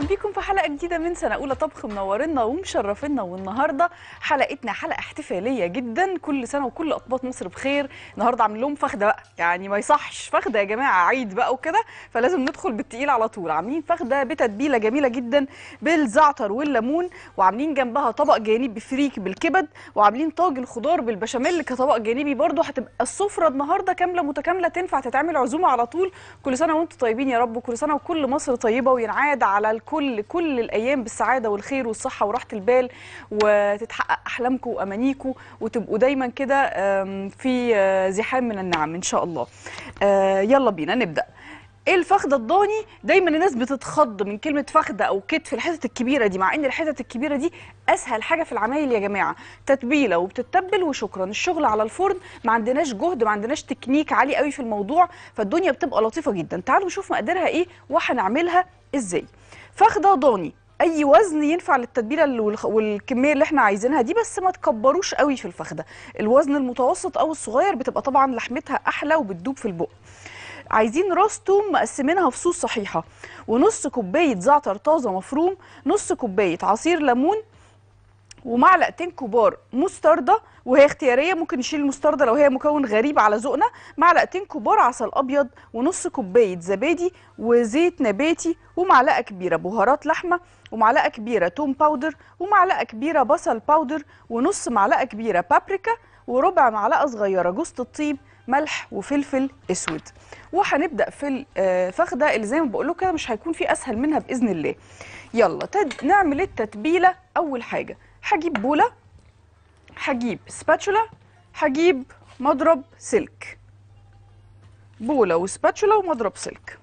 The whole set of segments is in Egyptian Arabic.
بيكم في حلقه جديده من سنه اولى طبخ منورنا ومشرفينا والنهارده حلقتنا حلقه احتفاليه جدا كل سنه وكل اطباق مصر بخير النهارده عامل لهم فخده بقى يعني ما يصحش فخده يا جماعه عيد بقى وكده فلازم ندخل بالتقيل على طول عاملين فخده بتتبيله جميله جدا بالزعتر والليمون وعاملين جنبها طبق جانبي فريك بالكبد وعاملين طاجن خضار بالبشاميل كطبق جانبي برضه هتبقى السفره النهارده كامله متكامله تنفع تتعمل عزومه على طول كل سنه وانتم طيبين يا رب وكل سنه وكل مصر طيبه وينعاد على الكل كل الايام بالسعاده والخير والصحه وراحه البال وتتحقق احلامكم وامانيكم وتبقوا دايما كده آم، في آه، زحام من النعم ان شاء الله آه، يلا بينا نبدا ايه الفخده الضاني دايما الناس بتتخض من كلمه فخده او كتف الحتت الكبيره دي مع ان الحتت الكبيره دي اسهل حاجه في العمايل يا جماعه تتبيله وبتتبل وشكرا الشغل على الفرن ما عندناش جهد ما عندناش تكنيك عالي قوي في الموضوع فالدنيا بتبقى لطيفه جدا تعالوا نشوف مقاديرها ايه وهنعملها ازاي فخده ضاني اي وزن ينفع للتتبيله والخ- والكميه اللي احنا عايزينها دي بس ما تكبروش قوي في الفخده الوزن المتوسط او الصغير بتبقى طبعا لحمتها احلى وبتدوب في البق عايزين راس توم مقسمينها فصوص صحيحه ونص كوبايه زعتر طازه مفروم نص كوبايه عصير ليمون ومعلقتين كبار مستردة وهي اختياريه ممكن نشيل المستردة لو هي مكون غريب على ذوقنا معلقتين كبار عسل ابيض ونص كوبايه زبادي وزيت نباتي ومعلقه كبيره بهارات لحمه ومعلقه كبيره توم باودر ومعلقه كبيره بصل باودر ونص معلقه كبيره بابريكا وربع معلقه صغيره جوز الطيب ملح وفلفل اسود وهنبدا في الفخده اللي زي ما بقول لكم كده مش هيكون في اسهل منها باذن الله يلا تد... نعمل التتبيله اول حاجه هجيب بوله هجيب سباتشولا هجيب مضرب سلك بوله وسباتشولا ومضرب سلك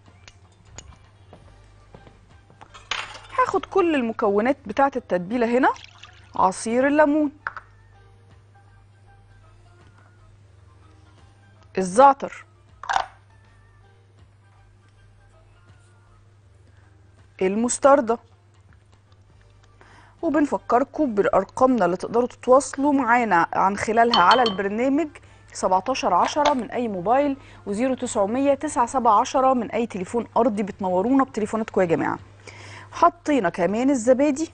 هاخد كل المكونات بتاعه التتبيله هنا عصير الليمون الزعتر المستردة وبنفكركم بأرقامنا اللي تقدروا تتواصلوا معانا عن خلالها على البرنامج 17 10 من أي موبايل و0900 9710 من أي تليفون أرضي بتنورونا بتليفوناتكم يا جماعة حطينا كمان الزبادي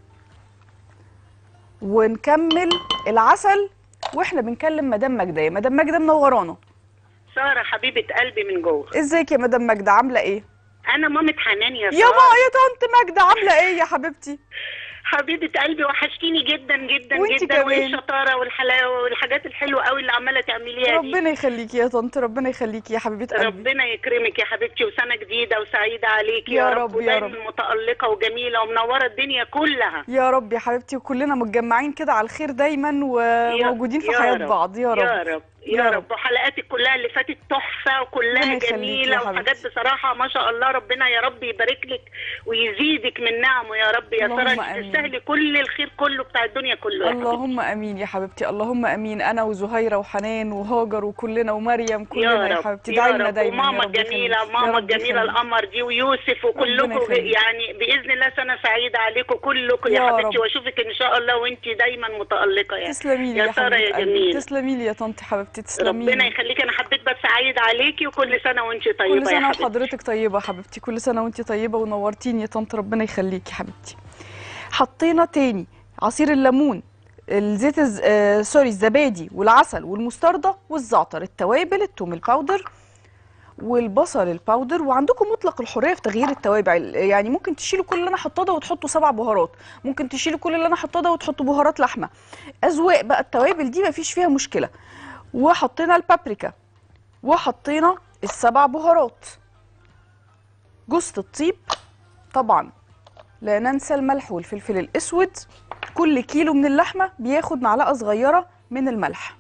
ونكمل العسل واحنا بنكلم مدام ماجده يا مدام ماجده منورانا سارة حبيبة قلبي من جوه ازيك يا مدام ماجده عامله ايه أنا مامة حنان يا يا سارة ما يا طنط ماجده عامله ايه يا حبيبتي حبيبة قلبي وحشتيني جدا جدا وانتي جدا كمان. وايه الشطارة والحلاوة والحاجات الحلوة قوي اللي عمالة تعمليها دي ربنا يخليكي يا طنط ربنا يخليكي يا حبيبه قلبي ربنا يكرمك يا حبيبتي وسنة جديدة وسعيدة عليكي يا يا, رب، رب يا ودايما رب. متألقة وجميلة ومنورة الدنيا كلها يا رب يا حبيبتي وكلنا متجمعين كده على الخير دايما وموجودين في يا حياه رب، بعض يا يا رب رب يا يا رب. رب وحلقاتك كلها اللي فاتت تحفة ربنا وكلها يخليكي يا جميلة حبيبتي. وحاجات بصراحة ما شاء الله ربنا يا رب يبارك لك ويزيدك من نعمه يا رب يا اللهم سارة انت آمين. تستاهلي كل الخير كله بتاع الدنيا كله يا حبيبتي. اللهم امين يا حبيبتي اللهم امين انا وزهيره وحنان وهاجر وكلنا ومريم كلنا يا, رب حبيبتي يا دعي لنا رب دايما وماما يا رب الجميله يخليك. يا ماما رب الجميله يخليك. القمر دي ويوسف ربنا وكلكم يخليك. يعني باذن الله سنه سعيده عليكم كلكم يا يا حبيبتي رب. واشوفك ان شاء الله وانت دايما متالقه يعني تسلمي لي يا يا سارة حبيبه يا قلبي جميلة. تسلمي لي يا طنط حبيبتي تسلمي ربنا لي يخليك انا حبيت بس اعيد عليكي وكل سنه وانت طيبه كل سنه يا حبيبتي وحضرتك طيبه يا حبيبتي كل سنه وانت طيبه ونورتيني يا طنط ربنا يخليكي يا حبيبتي حطينا تاني عصير الليمون الزيت الز... آه سوري الزبادي والعسل والمستردة والزعتر التوابل التوم الباودر والبصل الباودر وعندكم مطلق الحريه في تغيير التوابل يعني ممكن تشيلوا كل اللي انا حطاه ده وتحطوا سبع بهارات ممكن تشيلوا كل اللي انا حطاه ده وتحطوا بهارات لحمه اذواق بقى التوابل دي مفيش فيها مشكله وحطينا البابريكا وحطينا السبع بهارات جوز الطيب طبعا لا ننسى الملح والفلفل الاسود كل كيلو من اللحمه بياخد معلقه صغيره من الملح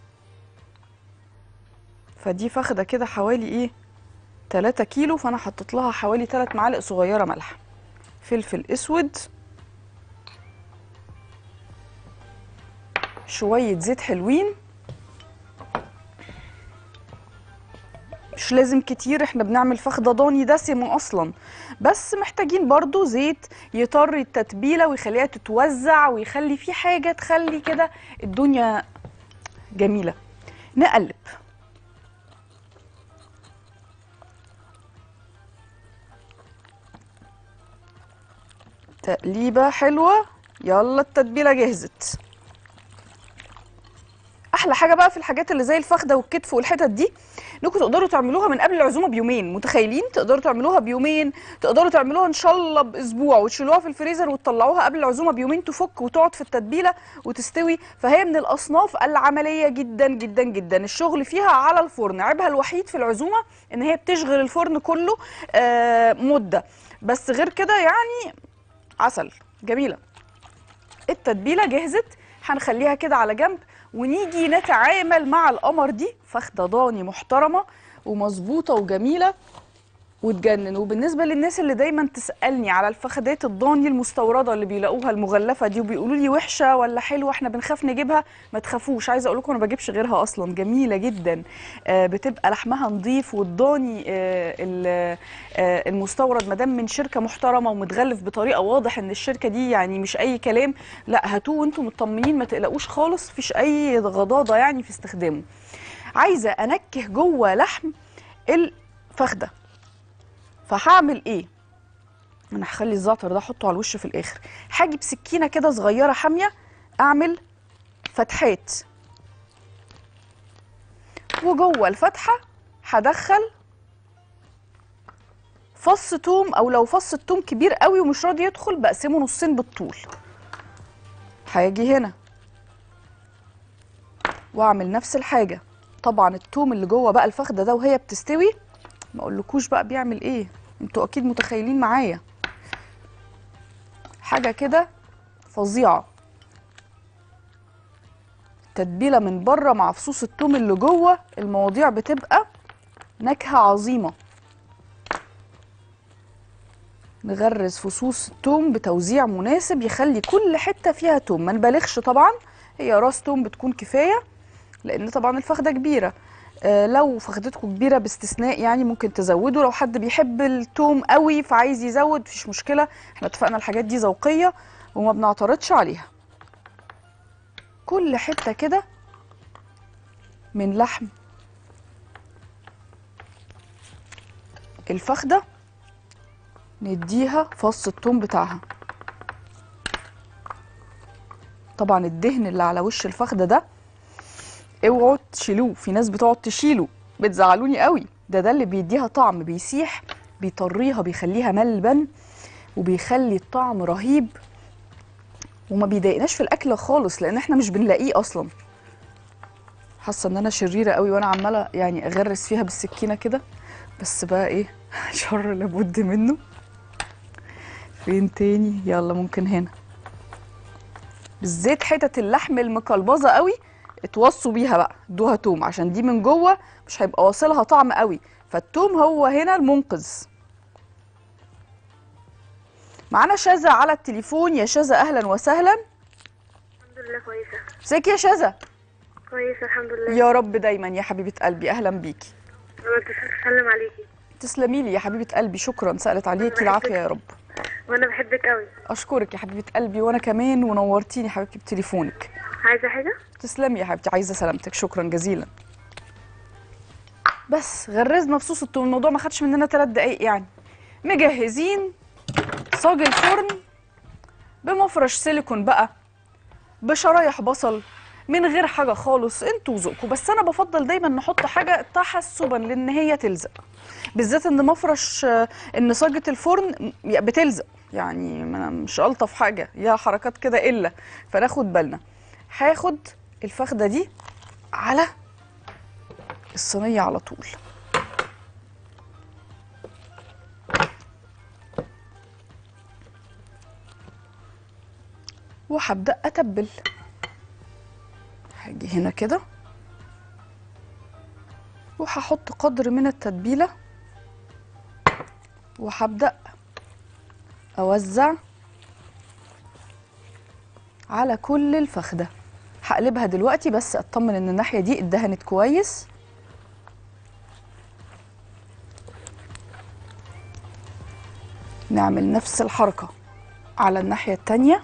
فدي فاخده كده حوالي ايه 3 كيلو فانا حطيت لها حوالي 3 معالق صغيره ملح فلفل اسود شويه زيت حلوين مش لازم كتير احنا بنعمل فخده ضاني دسم اصلا بس محتاجين برضو زيت يطر التتبيله ويخليها تتوزع ويخلي في حاجه تخلي كده الدنيا جميله نقلب تقليبه حلوه يلا التتبيله جهزت احلى حاجه بقى في الحاجات اللي زي الفخده والكتف والحتت دي انكم تقدروا تعملوها من قبل العزومه بيومين متخيلين تقدروا تعملوها بيومين تقدروا تعملوها ان شاء الله باسبوع وتشيلوها في الفريزر وتطلعوها قبل العزومه بيومين تفك وتقعد في التتبيله وتستوي فهي من الاصناف العمليه جدا جدا جدا الشغل فيها على الفرن عيبها الوحيد في العزومه ان هي بتشغل الفرن كله آه، مده بس غير كده يعني عسل جميله التتبيله جهزت هنخليها كده على جنب ونيجي نتعامل مع القمر دي فخده ضاني محترمه ومظبوطه وجميله وتجنن وبالنسبه للناس اللي دايما تسالني على الفخدات الضاني المستورده اللي بيلاقوها المغلفه دي وبيقولوا لي وحشه ولا حلوه احنا بنخاف نجيبها ما تخافوش عايزه اقول لكم انا ما بجيبش غيرها اصلا جميله جدا آه بتبقى لحمها نظيف والضاني آه ال- آه المستورد ما دام من شركه محترمه ومتغلف بطريقه واضح ان الشركه دي يعني مش اي كلام لا هاتوه وانتم مطمنين ما تقلقوش خالص مفيش اي غضاضه يعني في استخدامه عايزه انكه جوه لحم الفخده فهعمل ايه انا هخلي الزعتر ده احطه على الوش في الاخر هاجي بسكينه كده صغيره حاميه اعمل فتحات وجوه الفتحه هدخل فص توم او لو فص التوم كبير قوي ومش راضي يدخل بقسمه نصين بالطول هاجي هنا واعمل نفس الحاجه طبعا التوم اللي جوه بقى الفخده ده وهي بتستوي ما اقولكوش بقى بيعمل ايه انتوا اكيد متخيلين معايا حاجه كده فظيعه تتبيله من بره مع فصوص التوم اللي جوه المواضيع بتبقى نكهه عظيمه نغرز فصوص التوم بتوزيع مناسب يخلي كل حته فيها توم ما نبالغش طبعا هي راس توم بتكون كفايه لان طبعا الفخده كبيره آه، لو فخدتكم كبيره باستثناء يعني ممكن تزودوا لو حد بيحب التوم قوي فعايز يزود مفيش مشكله احنا اتفقنا الحاجات دي ذوقيه وما بنعترضش عليها كل حته كده من لحم الفخده نديها فص التوم بتاعها طبعا الدهن اللي على وش الفخده ده اوعوا تشيلوه في ناس بتقعد تشيله بتزعلوني قوي ده ده اللي بيديها طعم بيسيح بيطريها بيخليها ملبن وبيخلي الطعم رهيب وما بيضايقناش في الاكل خالص لان احنا مش بنلاقيه اصلا حاسه ان انا شريره قوي وانا عماله يعني اغرس فيها بالسكينه كده بس بقى ايه شر لابد منه فين تاني يلا ممكن هنا بالذات حتت اللحم المقلبظه قوي اتوصوا بيها بقى ادوها توم عشان دي من جوه مش هيبقى واصلها طعم قوي فالتوم هو هنا المنقذ معانا شذا على التليفون يا شذا اهلا وسهلا الحمد لله كويسة ازيك يا شذا كويسة الحمد لله يا رب دايما يا حبيبه قلبي اهلا بيكي أنا بتسلم عليكي تسلمي لي يا حبيبه قلبي شكرا سالت عليكي العافيه يا رب وأنا بحبك قوي اشكرك يا حبيبه قلبي وانا كمان ونورتيني حبيبتي بتليفونك عايزة حاجة؟ تسلمي يا حبيبتي عايزه سلامتك شكرا جزيلا بس غرزنا فصوص التوم الموضوع ما خدش مننا ثلاث دقايق يعني مجهزين صاج الفرن بمفرش سيليكون بقى بشرايح بصل من غير حاجه خالص انتوا وذوقكم بس انا بفضل دايما نحط حاجه تحسبا لان هي تلزق بالذات ان مفرش آه، ان صاجه الفرن م- بتلزق يعني ما- مش الطف حاجه ليها حركات كده الا فناخد بالنا هاخد الفخده دي على الصينيه على طول وهبدا اتبل هاجي هنا كده وهحط قدر من التتبيله وهبدا اوزع على كل الفخده هقلبها دلوقتي بس اطمن ان الناحيه دي اتدهنت كويس نعمل نفس الحركه على الناحيه التانيه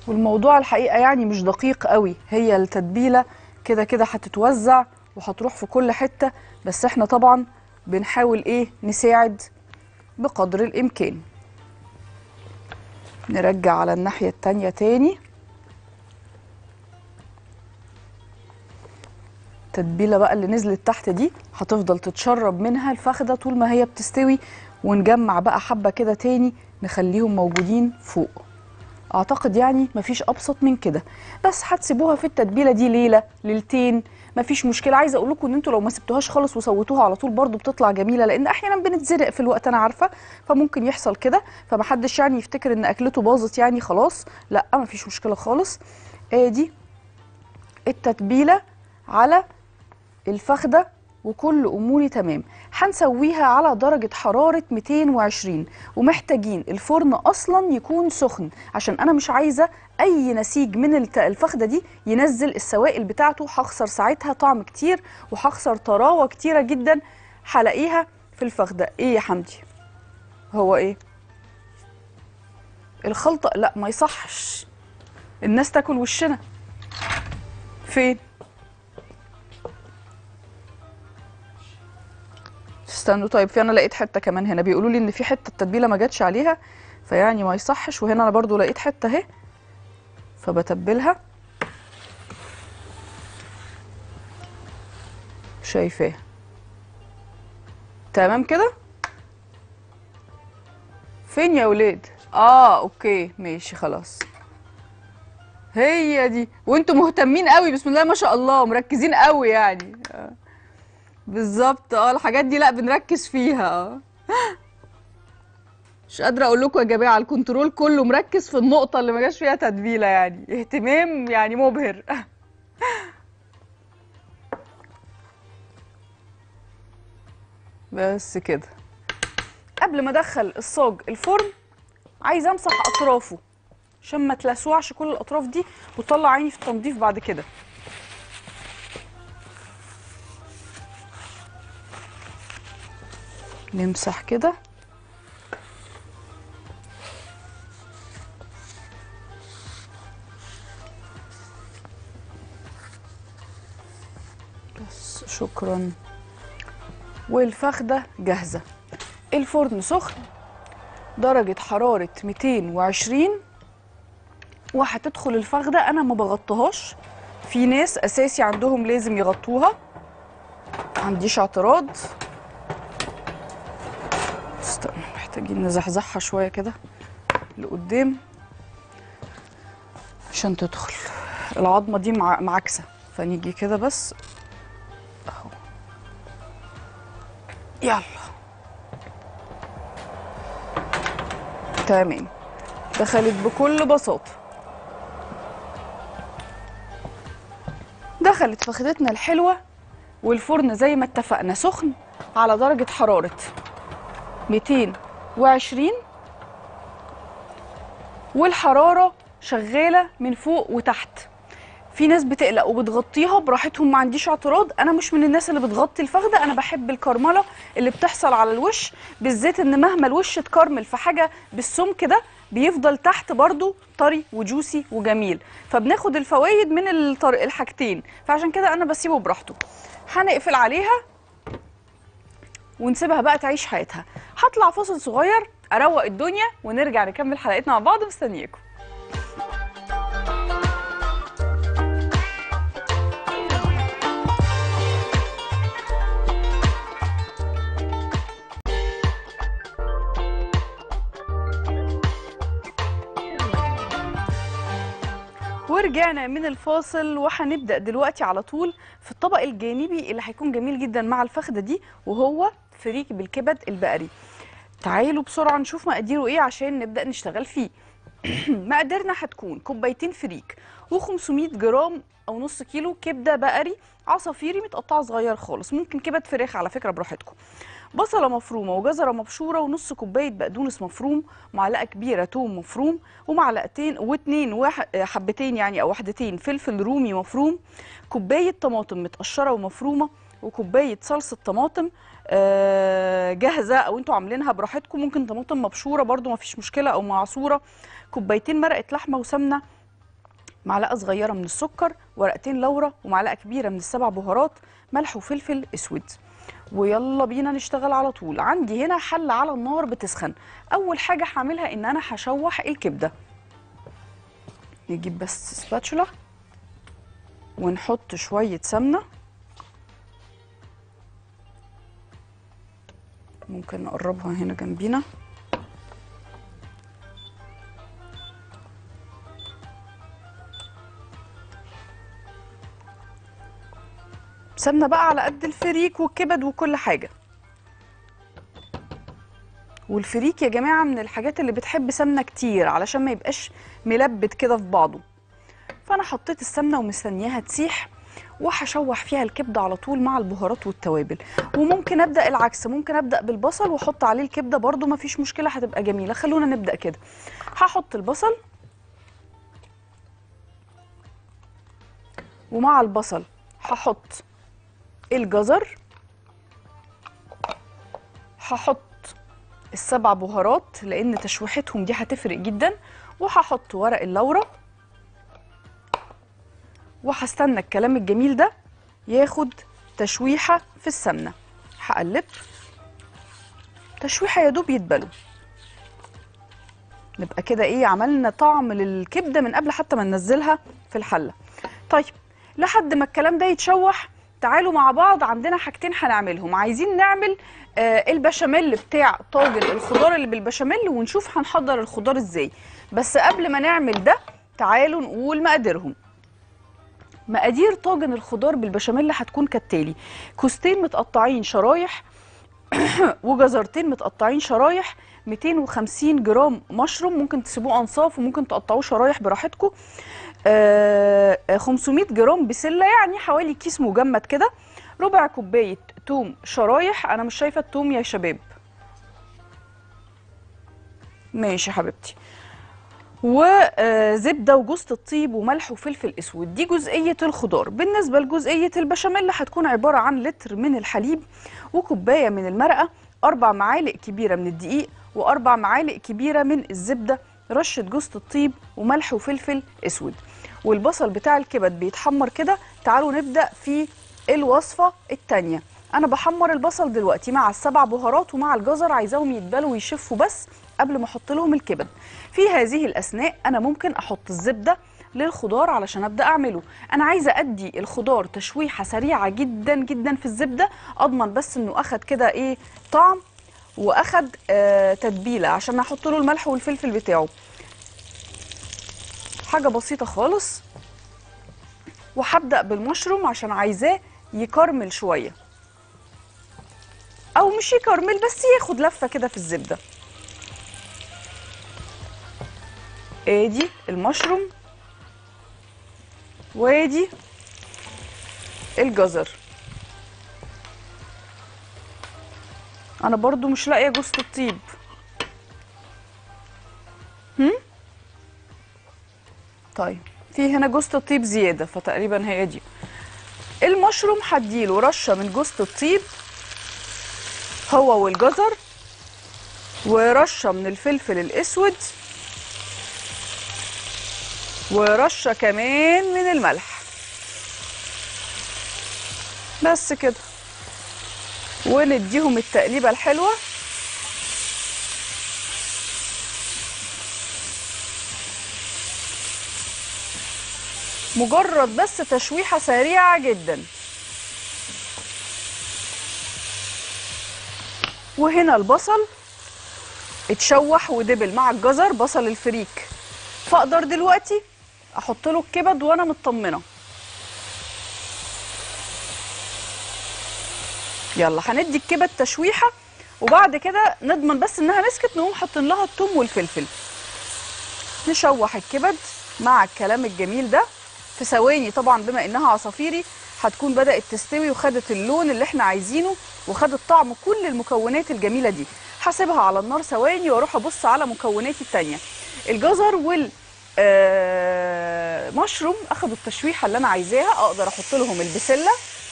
والموضوع الحقيقه يعني مش دقيق قوي هي التتبيله كده كده هتتوزع وهتروح في كل حته بس احنا طبعا بنحاول ايه نساعد بقدر الامكان نرجع على الناحيه التانيه تاني التتبيله بقى اللي نزلت تحت دي هتفضل تتشرب منها الفخده طول ما هي بتستوي ونجمع بقى حبه كده تاني نخليهم موجودين فوق اعتقد يعني مفيش ابسط من كده بس هتسيبوها في التتبيله دي ليله ليلتين مفيش مشكله عايزه اقول لكم ان انتوا لو ما سبتوهاش خالص وسويتوها على طول برضو بتطلع جميله لان احيانا بنتزرق في الوقت انا عارفه فممكن يحصل كده فمحدش يعني يفتكر ان اكلته باظت يعني خلاص لا مفيش مشكله خالص ادي التتبيله على الفخده وكل اموري تمام هنسويها على درجه حراره 220 ومحتاجين الفرن اصلا يكون سخن عشان انا مش عايزه اي نسيج من الت- الفخده دي ينزل السوائل بتاعته هخسر ساعتها طعم كتير وهخسر طراوه كتيره جدا هلاقيها في الفخده ايه يا حمدي هو ايه الخلطه لا ما يصحش الناس تاكل وشنا فين استنوا طيب في انا لقيت حته كمان هنا بيقولوا لي ان في حته التتبيله ما جاتش عليها فيعني ما يصحش وهنا انا برضو لقيت حته اهي فبتبلها شايفاه تمام كده فين يا ولاد اه اوكي ماشي خلاص هي دي وانتوا مهتمين قوي بسم الله ما شاء الله مركزين قوي يعني آه. بالظبط اه الحاجات دي لا بنركز فيها اه مش قادره اقول لكم يا جماعه الكنترول كله مركز في النقطه اللي ما جاش فيها تتبيله يعني اهتمام يعني مبهر بس كده قبل ما ادخل الصاج الفرن عايزه امسح اطرافه عشان ما تلسوعش كل الاطراف دي وتطلع عيني في التنظيف بعد كده نمسح كده بس شكرا والفخدة جاهزة الفرن سخن درجة حرارة 220 وهتدخل الفخدة أنا ما بغطيهاش في ناس أساسي عندهم لازم يغطوها عنديش اعتراض استنى محتاجين نزحزحها شوية كده لقدام عشان تدخل العظمة دي مع... معاكسة فنيجي كده بس اهو يلا تمام دخلت بكل بساطة دخلت فخدتنا الحلوة والفرن زي ما اتفقنا سخن على درجة حرارة 220 والحرارة شغالة من فوق وتحت في ناس بتقلق وبتغطيها براحتهم ما عنديش اعتراض انا مش من الناس اللي بتغطي الفخده انا بحب الكرمله اللي بتحصل على الوش بالذات ان مهما الوش اتكرمل في حاجه بالسمك ده بيفضل تحت برضو طري وجوسي وجميل فبناخد الفوائد من الطر- الحاجتين فعشان كده انا بسيبه براحته هنقفل عليها ونسيبها بقى تعيش حياتها هطلع فاصل صغير اروق الدنيا ونرجع نكمل حلقتنا مع بعض مستنياكم ورجعنا من الفاصل وهنبدأ دلوقتي على طول في الطبق الجانبي اللي هيكون جميل جدا مع الفخدة دي وهو فريك بالكبد البقري تعالوا بسرعة نشوف مقاديره ايه عشان نبدأ نشتغل فيه مقاديرنا هتكون كوبايتين فريك و500 جرام او نص كيلو كبده بقري عصافيري متقطعه صغير خالص ممكن كبد فراخ على فكره براحتكم بصله مفرومه وجزره مبشوره ونص كوبايه بقدونس مفروم معلقه كبيره توم مفروم ومعلقتين واتنين واحد حبتين يعني او واحدتين فلفل رومي مفروم كوبايه طماطم متقشره ومفرومه وكوبايه صلصه طماطم آه، جاهزه او انتوا عاملينها براحتكم ممكن طماطم مبشوره برضو ما فيش مشكله او معصوره كوبايتين مرقه لحمه وسمنه معلقه صغيره من السكر ورقتين لورا ومعلقه كبيره من السبع بهارات ملح وفلفل اسود ويلا بينا نشتغل على طول عندي هنا حله على النار بتسخن اول حاجه هعملها ان انا هشوح الكبده نجيب بس سباتشولا ونحط شويه سمنه ممكن نقربها هنا جنبينا سمنه بقى على قد الفريك والكبد وكل حاجه والفريك يا جماعه من الحاجات اللي بتحب سمنه كتير علشان ما يبقاش ملبد كده في بعضه فانا حطيت السمنه ومستنياها تسيح وهشوح فيها الكبده على طول مع البهارات والتوابل وممكن ابدا العكس ممكن ابدا بالبصل واحط عليه الكبده برده مفيش مشكله هتبقى جميله خلونا نبدا كده هحط البصل ومع البصل هحط الجزر هحط السبع بهارات لان تشويحتهم دي هتفرق جدا وهحط ورق اللورة وهستنى الكلام الجميل ده ياخد تشويحة في السمنة هقلب تشويحة يا دوب يتبلوا نبقى كده ايه عملنا طعم للكبدة من قبل حتى ما ننزلها في الحلة طيب لحد ما الكلام ده يتشوح تعالوا مع بعض عندنا حاجتين هنعملهم عايزين نعمل آه البشاميل بتاع طاجن الخضار اللي بالبشاميل ونشوف هنحضر الخضار ازاي بس قبل ما نعمل ده تعالوا نقول مقاديرهم مقادير طاجن الخضار بالبشاميل هتكون كالتالي كوستين متقطعين شرايح وجزرتين متقطعين شرايح 250 جرام مشروم ممكن تسيبوه انصاف وممكن تقطعوه شرايح براحتكم آه، آه، 500 جرام بسله يعني حوالي كيس مجمد كده ربع كوبايه توم شرايح انا مش شايفه التوم يا شباب ماشي يا حبيبتي وزبده وجوز الطيب وملح وفلفل اسود دي جزئيه الخضار بالنسبه لجزئيه البشاميل هتكون عباره عن لتر من الحليب وكوبايه من المرقه اربع معالق كبيره من الدقيق واربع معالق كبيره من الزبده رشه جوز الطيب وملح وفلفل اسود والبصل بتاع الكبد بيتحمر كده تعالوا نبدا في الوصفه الثانيه انا بحمر البصل دلوقتي مع السبع بهارات ومع الجزر عايزاهم يتبلوا ويشفوا بس قبل ما احط لهم الكبد في هذه الاثناء انا ممكن احط الزبده للخضار علشان ابدا اعمله انا عايزه ادي الخضار تشويحه سريعه جدا جدا في الزبده اضمن بس انه اخد كده ايه طعم واخد آه تتبيله عشان احط له الملح والفلفل بتاعه حاجه بسيطه خالص وهبدا بالمشروم عشان عايزاه يكرمل شويه او مش يكرمل بس ياخد لفه كده في الزبده ادي المشروم وادي الجزر انا برضو مش لاقيه جوز الطيب هم طيب في هنا جوز الطيب زياده فتقريبا هي دي المشروم هديله رشه من جوز الطيب هو والجزر ورشه من الفلفل الاسود ورشه كمان من الملح بس كده ونديهم التقليبه الحلوه مجرد بس تشويحه سريعه جدا وهنا البصل اتشوح ودبل مع الجزر بصل الفريك فاقدر دلوقتي احط له الكبد وانا مطمنه يلا هندي الكبد تشويحه وبعد كده نضمن بس انها مسكت نقوم حاطين لها الثوم والفلفل نشوح الكبد مع الكلام الجميل ده في ثواني طبعا بما انها عصافيري هتكون بدات تستوي وخدت اللون اللي احنا عايزينه وخدت طعم كل المكونات الجميله دي هسيبها على النار ثواني واروح ابص على مكوناتي التانيه الجزر وال آه، مشروم اخدوا التشويحه اللي انا عايزاها اقدر احط لهم البسله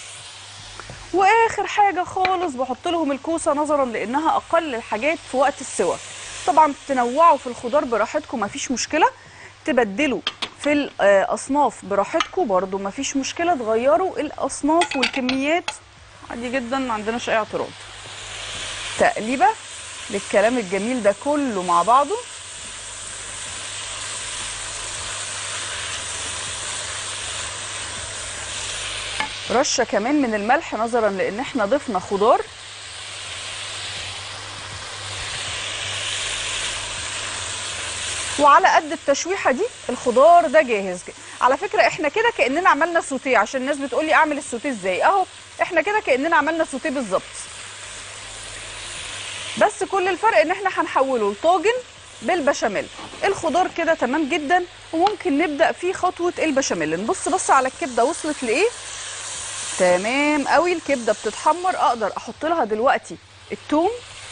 واخر حاجه خالص بحط لهم الكوسه نظرا لانها اقل الحاجات في وقت السوى طبعا تنوعوا في الخضار براحتكم مفيش مشكله تبدلوا في الاصناف براحتكم برضو مفيش مشكله تغيروا الاصناف والكميات عادي جدا ما عندناش اي اعتراض تقليبه للكلام الجميل ده كله مع بعضه رشه كمان من الملح نظرا لان احنا ضفنا خضار وعلى قد التشويحه دي الخضار ده جاهز على فكره احنا كده كاننا عملنا سوتيه عشان الناس بتقول لي اعمل السوتيه ازاي اهو احنا كده كاننا عملنا سوتيه بالظبط بس كل الفرق ان احنا هنحوله لطاجن بالبشاميل الخضار كده تمام جدا وممكن نبدا في خطوه البشاميل نبص بص على الكبده وصلت لايه تمام قوي الكبده بتتحمر اقدر احط لها دلوقتي الثوم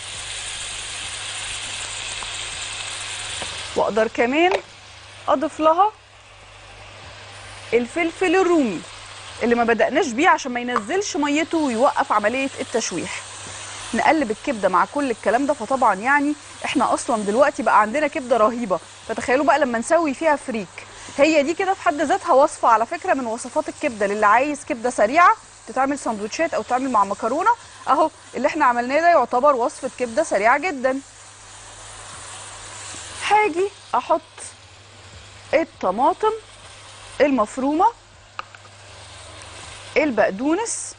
واقدر كمان اضيف لها الفلفل الرومي اللي ما بدأناش بيه عشان ما ينزلش ميته ويوقف عملية التشويح نقلب الكبده مع كل الكلام ده فطبعا يعني احنا اصلا دلوقتي بقى عندنا كبده رهيبه فتخيلوا بقى لما نسوي فيها فريك هي دي كده في حد ذاتها وصفه على فكره من وصفات الكبده للي عايز كبده سريعه تتعمل سندوتشات او تعمل مع مكرونه اهو اللي احنا عملناه ده يعتبر وصفه كبده سريعه جدا هاجي احط الطماطم المفرومه البقدونس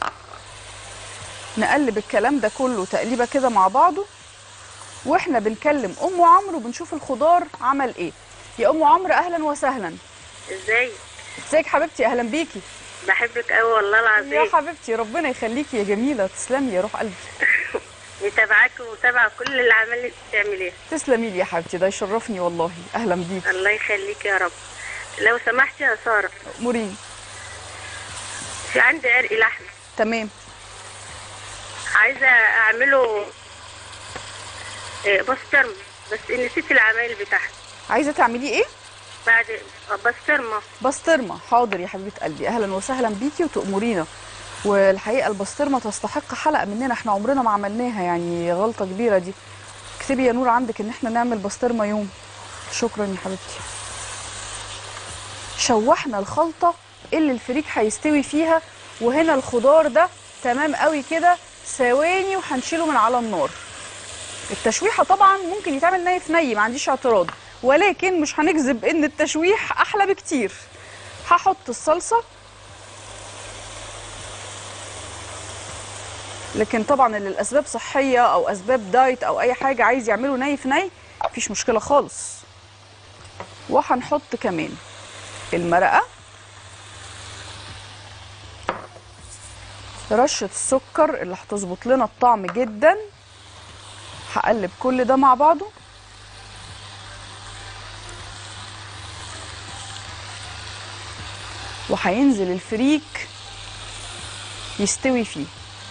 نقلب الكلام ده كله تقليبه كده مع بعضه واحنا بنكلم ام عمرو بنشوف الخضار عمل ايه يا ام عمرو اهلا وسهلا ازاي ازيك حبيبتي اهلا بيكي بحبك قوي والله يا العظيم حبيبتي ربنا يخليكي يا جميله تسلمي يا روح قلبي متابعاك ومتابعه كل العمل اللي بتعمليه تسلمي لي يا حبيبتي ده يشرفني والله اهلا بيكي الله يخليك يا رب لو سمحتي يا ساره امورين في عندي عرق لحم تمام عايزه اعمله إيه، بسطرمه بس نسيت العمايل بتاعته عايزه تعمليه ايه بعد آه، بسطرمه بسطرمه حاضر يا حبيبه قلبي اهلا وسهلا بيكي وتأمرينا والحقيقه البسطرمه تستحق حلقه مننا احنا عمرنا ما عملناها يعني غلطه كبيره دي اكتبي يا نور عندك ان احنا نعمل بسطرمه يوم شكرا يا حبيبتي شوحنا الخلطه اللي الفريك هيستوي فيها وهنا الخضار ده تمام قوي كده ثواني وهنشيله من على النار التشويحه طبعا ممكن يتعمل ني في ني ما عنديش اعتراض ولكن مش هنكذب ان التشويح احلى بكتير هحط الصلصه لكن طبعا اللي الاسباب صحيه او اسباب دايت او اي حاجه عايز يعمله ني في ني مفيش مشكله خالص وهنحط كمان المرقه رشه السكر اللي هتظبط لنا الطعم جدا هقلب كل ده مع بعضه وهينزل الفريك يستوي فيه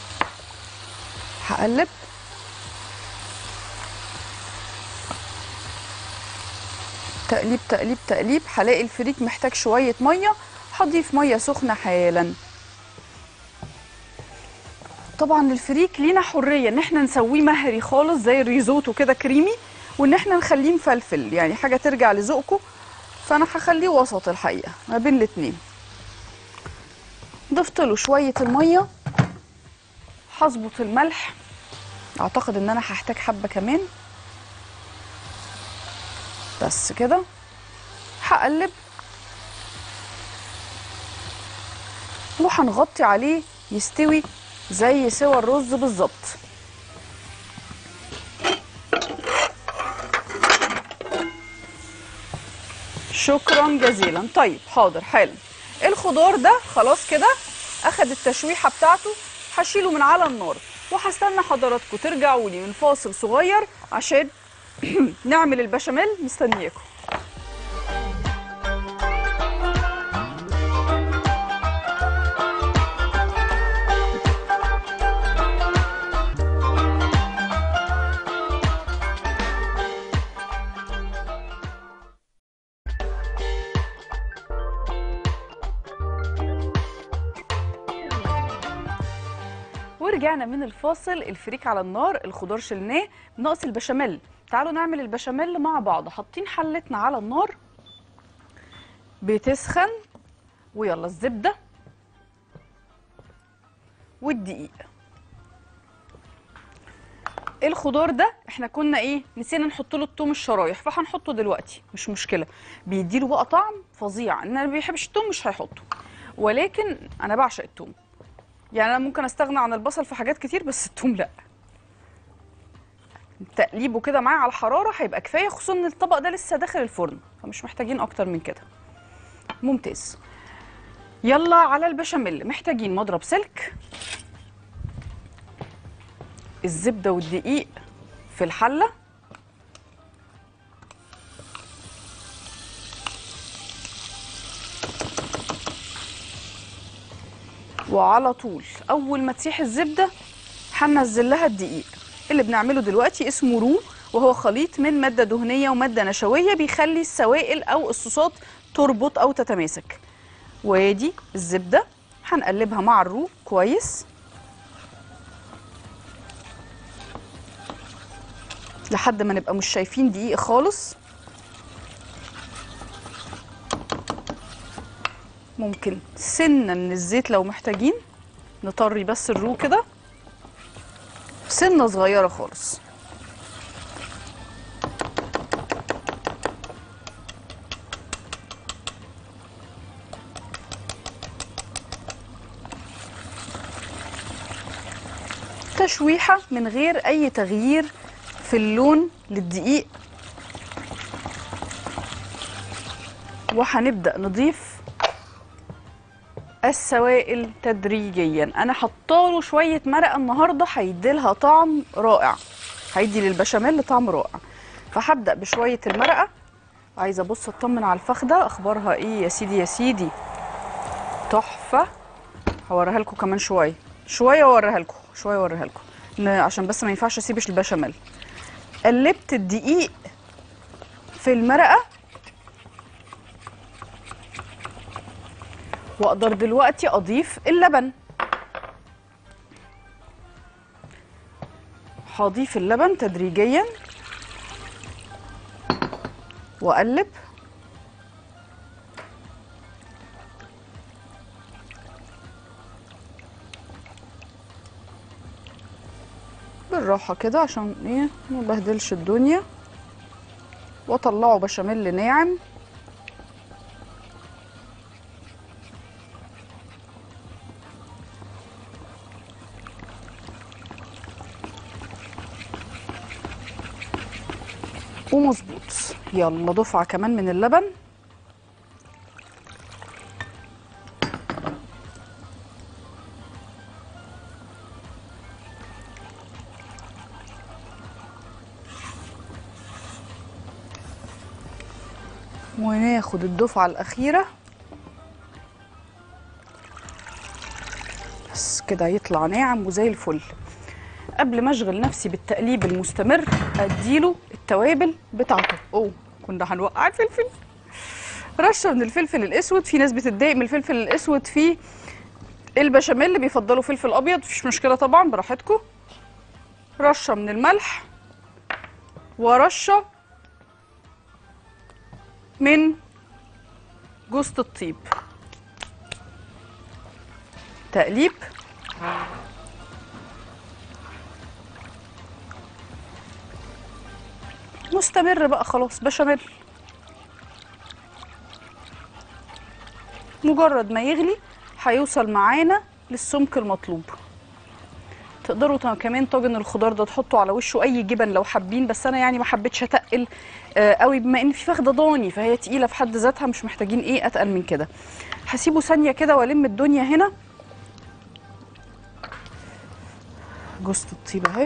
هقلب تقليب تقليب تقليب هلاقي الفريك محتاج شوية مية هضيف مية سخنة حالا طبعا الفريك لينا حرية ان احنا نسويه مهري خالص زي الريزوتو كده كريمي وان احنا نخليه مفلفل يعني حاجة ترجع لذوقكم فانا هخليه وسط الحقيقة ما بين الاتنين ضفت له شوية المية هظبط الملح اعتقد ان انا هحتاج حبة كمان بس كده هقلب وهنغطي عليه يستوي زي سوى الرز بالظبط شكرا جزيلا طيب حاضر حالا الخضار ده خلاص كده اخد التشويحه بتاعته هشيله من على النار وهستنى حضراتكم ترجعوا لي من فاصل صغير عشان نعمل البشاميل مستنياكم ورجعنا من الفاصل الفريك على النار الخضار شلناه ناقص البشاميل تعالوا نعمل البشاميل مع بعض حاطين حلتنا على النار بتسخن ويلا الزبده والدقيق الخضار ده احنا كنا ايه نسينا نحط له التوم الشرايح فهنحطه دلوقتي مش مشكله بيديله بقى طعم فظيع ان انا ما بيحبش التوم مش هيحطه ولكن انا بعشق التوم يعني انا ممكن استغنى عن البصل في حاجات كتير بس التوم لا تقليبه كده معاه على الحراره هيبقى كفايه خصوصا ان الطبق ده لسه داخل الفرن فمش محتاجين اكتر من كده ممتاز يلا على البشاميل محتاجين مضرب سلك الزبده والدقيق في الحله وعلى طول اول ما تسيح الزبده هننزل لها الدقيق اللي بنعمله دلوقتي اسمه رو وهو خليط من ماده دهنيه وماده نشويه بيخلي السوائل او الصوصات تربط او تتماسك وادي الزبده هنقلبها مع الرو كويس لحد ما نبقى مش شايفين دقيق خالص ممكن سنه من الزيت لو محتاجين نطري بس الرو كده سنه صغيره خالص تشويحه من غير اي تغيير في اللون للدقيق وهنبدا نضيف السوائل تدريجيا انا حطاله شويه مرقه النهارده هيديلها طعم رائع هيدي للبشاميل طعم رائع فهبدا بشويه المرقه عايزه ابص اطمن على الفخده اخبارها ايه يا سيدي يا سيدي تحفه هوريها لكم كمان شويه شويه واوريها لكم شويه اوريها لكم إن- عشان بس ما ينفعش اسيبش البشاميل قلبت الدقيق في المرقه واقدر دلوقتي اضيف اللبن هضيف اللبن تدريجيا واقلب بالراحه كده عشان ايه ما نبهدلش الدنيا واطلعه بشاميل ناعم ومظبوط يلا دفعه كمان من اللبن وناخد الدفعه الاخيره بس كده يطلع ناعم وزي الفل قبل ما اشغل نفسي بالتقليب المستمر اديله التوابل بتاعته اوه كنا هنوقع الفلفل رشه من الفلفل الاسود في ناس بتتضايق من الفلفل الاسود في البشاميل اللي بيفضلوا فلفل ابيض مفيش مشكله طبعا براحتكم رشه من الملح ورشه من جوزة الطيب تقليب مستمر بقى خلاص بشاميل مجرد ما يغلي هيوصل معانا للسمك المطلوب تقدروا تا- كمان طاجن الخضار ده تحطوا على وشه اي جبن لو حابين بس انا يعني ما حبيتش اتقل آه، قوي بما ان في فخده ضاني فهي تقيله في حد ذاتها مش محتاجين ايه اتقل من كده هسيبه ثانيه كده والم الدنيا هنا جوزة الطيب اهي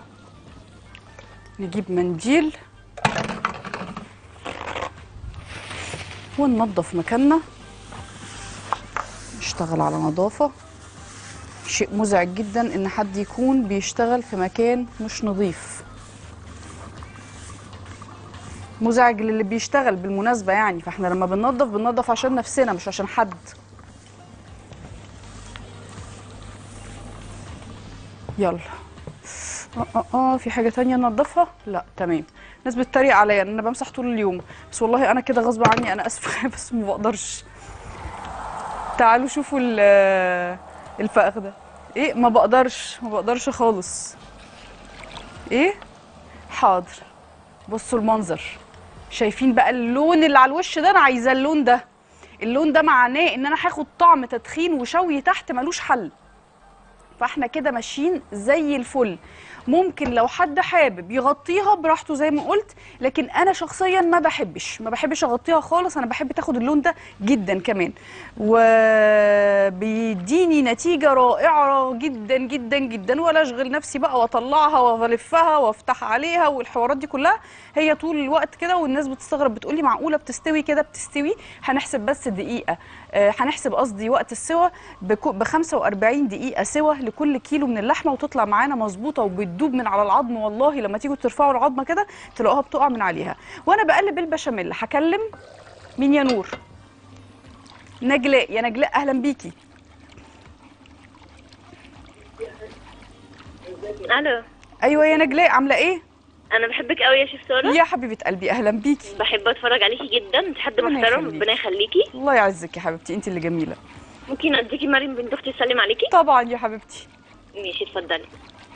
نجيب منديل وننظف مكاننا نشتغل على نظافة شيء مزعج جدا ان حد يكون بيشتغل في مكان مش نظيف مزعج للي بيشتغل بالمناسبة يعني فاحنا لما بننظف بننظف عشان نفسنا مش عشان حد يلا اه اه اه في حاجة تانية ننضفها؟ لا تمام الناس بتتريق عليا ان انا بمسح طول اليوم بس والله انا كده غصب عني انا اسفه بس ما بقدرش تعالوا شوفوا ال- الفخ ده ايه ما بقدرش ما بقدرش خالص ايه حاضر بصوا المنظر شايفين بقى اللون اللي على الوش ده انا عايزاه اللون ده اللون ده معناه ان انا هاخد طعم تدخين وشوي تحت ملوش حل فاحنا كده ماشيين زي الفل ممكن لو حد حابب يغطيها براحته زي ما قلت لكن انا شخصيا ما بحبش ما بحبش اغطيها خالص انا بحب تاخد اللون ده جدا كمان وبيديني نتيجه رائعه جدا جدا جدا ولا اشغل نفسي بقى واطلعها والفها وافتح عليها والحوارات دي كلها هي طول الوقت كده والناس بتستغرب بتقولي معقوله بتستوي كده بتستوي هنحسب بس دقيقه آه، هنحسب قصدي وقت السوى ب 45 دقيقه سوى لكل كيلو من اللحمه وتطلع معانا مظبوطه وبتدوب من على العظم والله لما تيجوا ترفعوا العظمه كده تلاقوها بتقع من عليها وانا بقلب البشاميل هكلم مين يا نور نجلاء يا نجلاء اهلا بيكي الو ايوه يا نجلاء عامله ايه انا بحبك قوي يا شيف ساره يا حبيبه قلبي اهلا بيكي بحب اتفرج عليكي جدا انت حد ربنا محترم يخليك. ربنا يخليكي الله يعزك يا حبيبتي انت اللي جميله ممكن اديكي مريم بنت اختي تسلم عليكي طبعا يا حبيبتي ماشي اتفضلي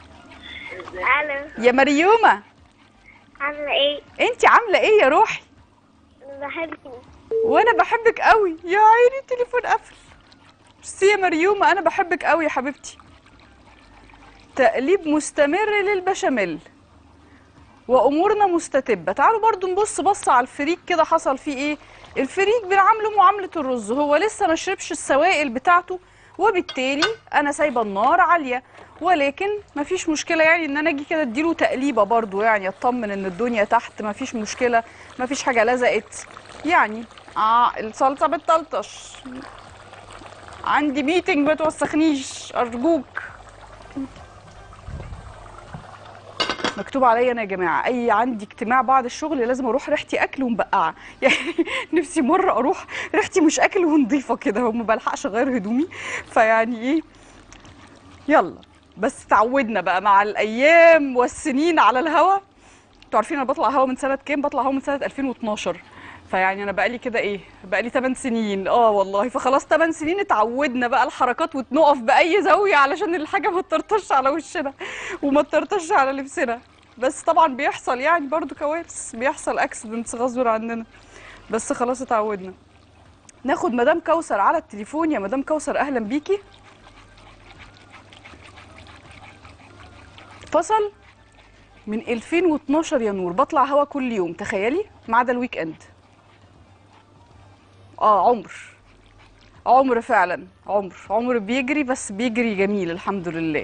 الو يا مريومه عامله ايه انت عامله ايه يا روحي انا بحبك وانا بحبك قوي يا عيني التليفون قفل بس يا مريومه انا بحبك قوي يا حبيبتي تقليب مستمر للبشاميل وامورنا مستتبه تعالوا برضو نبص بص على الفريك كده حصل فيه ايه الفريك بنعامله معامله الرز هو لسه ما شربش السوائل بتاعته وبالتالي انا سايبه النار عاليه ولكن مفيش مشكله يعني ان انا اجي كده اديله تقليبه برضو يعني اطمن ان الدنيا تحت مفيش مشكله مفيش حاجه لزقت يعني اه الصلصه بتطلطش عندي ميتنج ما توسخنيش ارجوك مكتوب عليا انا يا جماعه اي عندي اجتماع بعد الشغل لازم اروح ريحتي اكل ومبقعه يعني نفسي مره اروح ريحتي مش اكل ونضيفه كده وما بلحقش اغير هدومي فيعني ايه يلا بس تعودنا بقى مع الايام والسنين على الهوا انتوا عارفين انا بطلع هوا من سنه كام بطلع هوا من سنه 2012 فيعني انا بقالي كده ايه بقالي 8 سنين اه والله فخلاص 8 سنين اتعودنا بقى الحركات وتنقف باي زاويه علشان الحاجه ما تطرطش على وشنا وما تطرطش على لبسنا بس طبعا بيحصل يعني برضو كوارث بيحصل اكسيدنتس غصب عننا بس خلاص اتعودنا ناخد مدام كوثر على التليفون يا مدام كوثر اهلا بيكي فصل من 2012 يا نور بطلع هوا كل يوم تخيلي ما عدا الويك اند اه عمر عمر فعلا عمر عمر بيجري بس بيجري جميل الحمد لله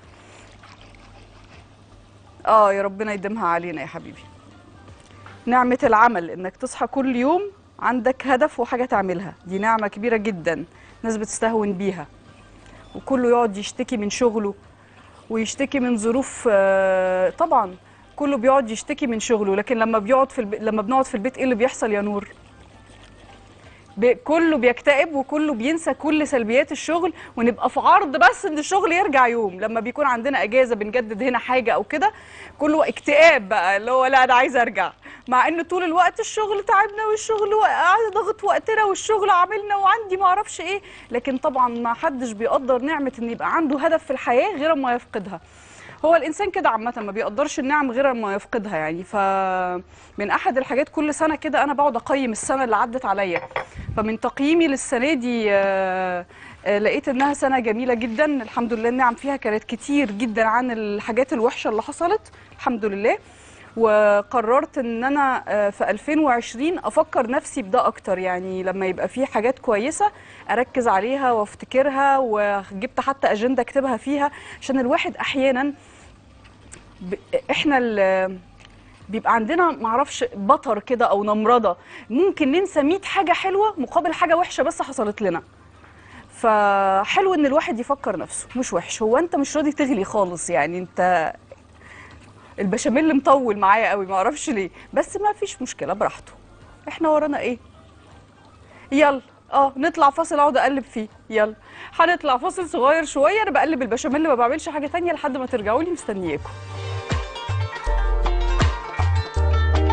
اه يا ربنا يديمها علينا يا حبيبي نعمة العمل انك تصحى كل يوم عندك هدف وحاجة تعملها دي نعمة كبيرة جدا ناس بتستهون بيها وكله يقعد يشتكي من شغله ويشتكي من ظروف آه، طبعا كله بيقعد يشتكي من شغله لكن لما بيقعد في الب... لما بنقعد في البيت ايه اللي بيحصل يا نور ب... كله بيكتئب وكله بينسى كل سلبيات الشغل ونبقى في عرض بس ان الشغل يرجع يوم لما بيكون عندنا اجازه بنجدد هنا حاجه او كده كله اكتئاب بقى اللي هو لا انا عايزه ارجع مع ان طول الوقت الشغل تعبنا والشغل وقع- ضغط وقتنا والشغل عاملنا وعندي ما اعرفش ايه لكن طبعا ما حدش بيقدر نعمه ان يبقى عنده هدف في الحياه غير ما يفقدها هو الانسان كده عامه ما بيقدرش النعم غير ما يفقدها يعني فمن احد الحاجات كل سنه كده انا بقعد اقيم السنه اللي عدت عليا فمن تقييمي للسنه دي آه، آه، لقيت انها سنه جميله جدا الحمد لله النعم فيها كانت كتير جدا عن الحاجات الوحشه اللي حصلت الحمد لله وقررت ان انا آه، في 2020 افكر نفسي بده اكتر يعني لما يبقى في حاجات كويسه اركز عليها وافتكرها وجبت حتى اجنده اكتبها فيها عشان الواحد احيانا ب... احنا ال... بيبقى عندنا معرفش بطر كده او نمرضه ممكن ننسى 100 حاجه حلوه مقابل حاجه وحشه بس حصلت لنا فحلو ان الواحد يفكر نفسه مش وحش هو انت مش راضي تغلي خالص يعني انت البشاميل مطول معايا قوي ما اعرفش ليه بس ما فيش مشكله براحته احنا ورانا ايه يلا اه نطلع فاصل اقعد اقلب فيه يلا هنطلع فاصل صغير شويه انا بقلب البشاميل ما بعملش حاجه تانية لحد ما ترجعوا لي مستنياكم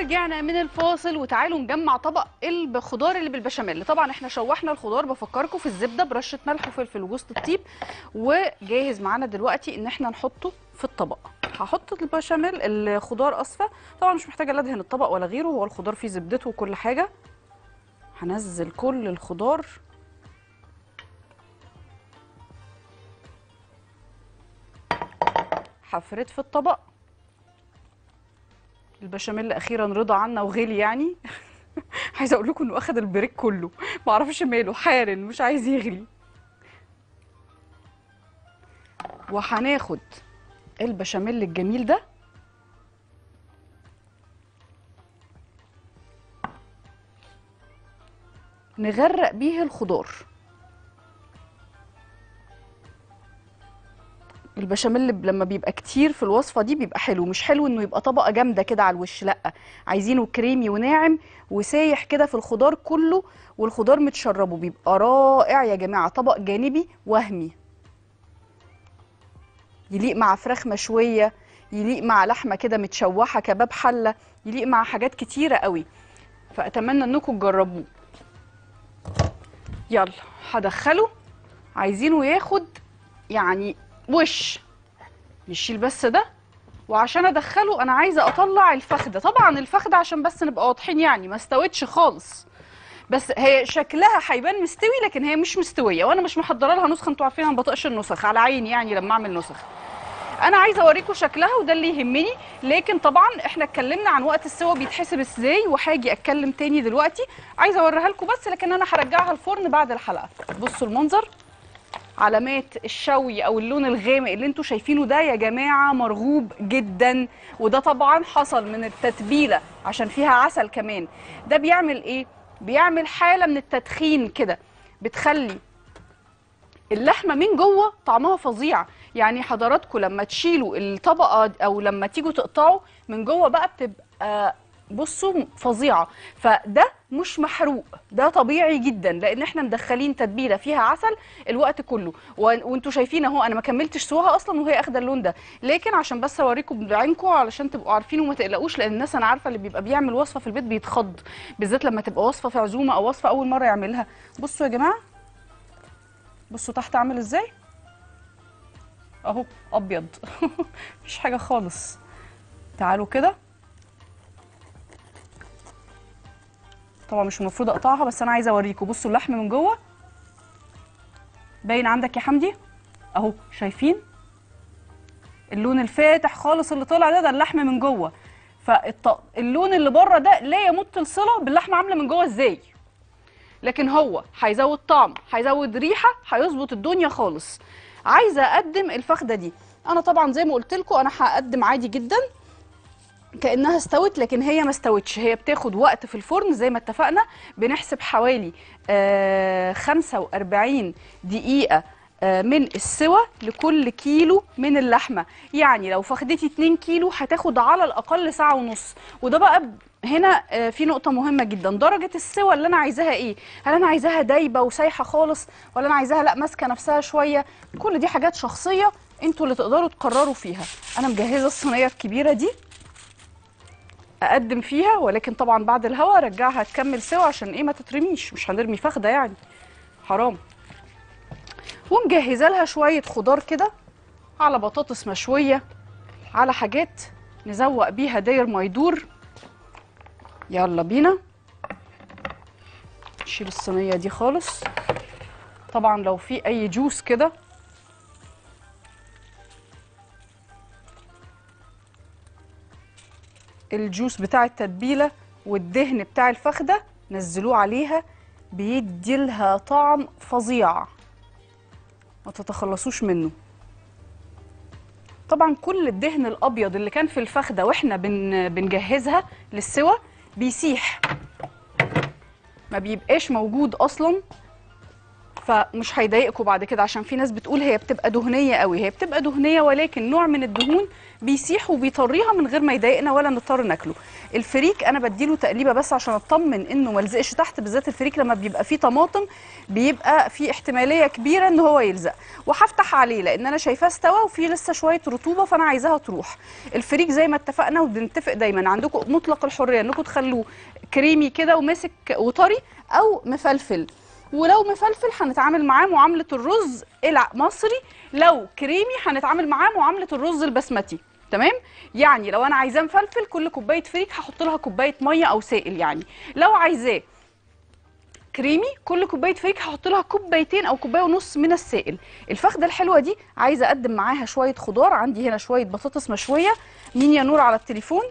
ورجعنا من الفاصل وتعالوا نجمع طبق الخضار اللي بالبشاميل طبعا احنا شوحنا الخضار بفكركم في الزبده برشه ملح وفلفل وجوز الطيب وجاهز معانا دلوقتي ان احنا نحطه في الطبق هحط البشاميل الخضار اسفه طبعا مش محتاجه لا ادهن الطبق ولا غيره هو الخضار فيه زبدته وكل حاجه هنزل كل الخضار هفرد في الطبق البشاميل اخيرا رضى عنا وغلي يعني عايزه اقول لكم انه اخد البريك كله ما اعرفش ماله حارن مش عايز يغلي وهناخد البشاميل الجميل ده نغرق بيه الخضار البشاميل لما بيبقى كتير في الوصفه دي بيبقى حلو مش حلو انه يبقى طبقه جامده كده على الوش لا عايزينه كريمي وناعم وسايح كده في الخضار كله والخضار متشربه بيبقى رائع يا جماعه طبق جانبي وهمي يليق مع فراخ مشويه يليق مع لحمه كده متشوحه كباب حله يليق مع حاجات كتيره قوي فاتمنى انكم تجربوه يلا هدخله عايزينه ياخد يعني وش نشيل بس ده وعشان ادخله انا عايزه اطلع الفخده طبعا الفخده عشان بس نبقى واضحين يعني ما استوتش خالص بس هي شكلها هيبان مستوي لكن هي مش مستويه وانا مش محضره لها نسخه انتوا عارفين انا ما بطقش النسخ على عيني يعني لما اعمل نسخ انا عايزه اوريكم شكلها وده اللي يهمني لكن طبعا احنا اتكلمنا عن وقت السوا بيتحسب ازاي وهاجي اتكلم تاني دلوقتي عايزه اوريها لكم بس لكن انا هرجعها الفرن بعد الحلقه بصوا المنظر علامات الشوي او اللون الغامق اللي انتوا شايفينه ده يا جماعه مرغوب جدا وده طبعا حصل من التتبيله عشان فيها عسل كمان ده بيعمل ايه بيعمل حاله من التدخين كده بتخلي اللحمه من جوه طعمها فظيع يعني حضراتكم لما تشيلوا الطبقه او لما تيجوا تقطعوا من جوه بقى بتبقى بصوا فظيعه فده مش محروق ده طبيعي جدا لان احنا مدخلين تتبيله فيها عسل الوقت كله و- وانتوا شايفين اهو انا ما كملتش سواها اصلا وهي اخده اللون ده لكن عشان بس اوريكم بعينكم علشان تبقوا عارفين وما تقلقوش لان الناس انا عارفه اللي بيبقى بيعمل وصفه في البيت بيتخض بالذات لما تبقى وصفه في عزومه او وصفه اول مره يعملها بصوا يا جماعه بصوا تحت عامل ازاي اهو ابيض مفيش حاجه خالص تعالوا كده طبعا مش المفروض اقطعها بس انا عايزه اوريكم بصوا اللحم من جوه باين عندك يا حمدي اهو شايفين اللون الفاتح خالص اللي طالع ده ده اللحم من جوه فاللون اللي بره ده لا يمت الصله باللحمه عامله من جوه ازاي لكن هو هيزود طعم هيزود ريحه هيظبط الدنيا خالص عايزه اقدم الفخده دي انا طبعا زي ما قلت لكم انا هقدم عادي جدا كانها استوت لكن هي ما استوتش هي بتاخد وقت في الفرن زي ما اتفقنا بنحسب حوالي آه 45 دقيقه آه، من السوى لكل كيلو من اللحمه يعني لو فخدتي 2 كيلو هتاخد على الاقل ساعه ونص وده بقى ب- هنا آه، في نقطه مهمه جدا درجه السوى اللي انا عايزاها ايه هل انا عايزاها دايبه وسايحه خالص ولا انا عايزاها لا ماسكه نفسها شويه كل دي حاجات شخصيه انتوا اللي تقدروا تقرروا فيها انا مجهزه الصينيه الكبيره دي اقدم فيها ولكن طبعا بعد الهوا ارجعها تكمل سوا عشان ايه ما تترميش مش هنرمي فخده يعني حرام ومجهزه لها شويه خضار كده على بطاطس مشويه على حاجات نزوق بيها داير ما يدور يلا بينا نشيل الصينيه دي خالص طبعا لو في اي جوس كده الجوس بتاع التتبيله والدهن بتاع الفخده نزلوه عليها بيدي لها طعم فظيع ما تتخلصوش منه طبعا كل الدهن الابيض اللي كان في الفخده واحنا بن بنجهزها للسوى بيسيح ما بيبقاش موجود اصلا فمش هيضايقكم بعد كده عشان في ناس بتقول هي بتبقى دهنيه قوي هي بتبقى دهنيه ولكن نوع من الدهون بيسيح وبيطريها من غير ما يضايقنا ولا نضطر ناكله الفريك انا بديله تقليبه بس عشان اطمن انه ما لزقش تحت بالذات الفريك لما بيبقى فيه طماطم بيبقى في احتماليه كبيره ان هو يلزق وهفتح عليه لان انا شايفاه استوى وفيه لسه شويه رطوبه فانا عايزاها تروح الفريك زي ما اتفقنا وبنتفق دايما عندكم مطلق الحريه انكم تخلوه كريمي كده وماسك وطري او مفلفل ولو مفلفل هنتعامل معاه معامله الرز المصري لو كريمي هنتعامل معاه معامله الرز البسمتي تمام يعني لو انا عايزاه مفلفل كل كوبايه فريك هحط لها كوبايه ميه او سائل يعني لو عايزاه كريمي كل كوبايه فريك هحط لها كوبايتين او كوبايه ونص من السائل الفخده الحلوه دي عايزه اقدم معاها شويه خضار عندي هنا شويه بطاطس مشويه مين يا نور على التليفون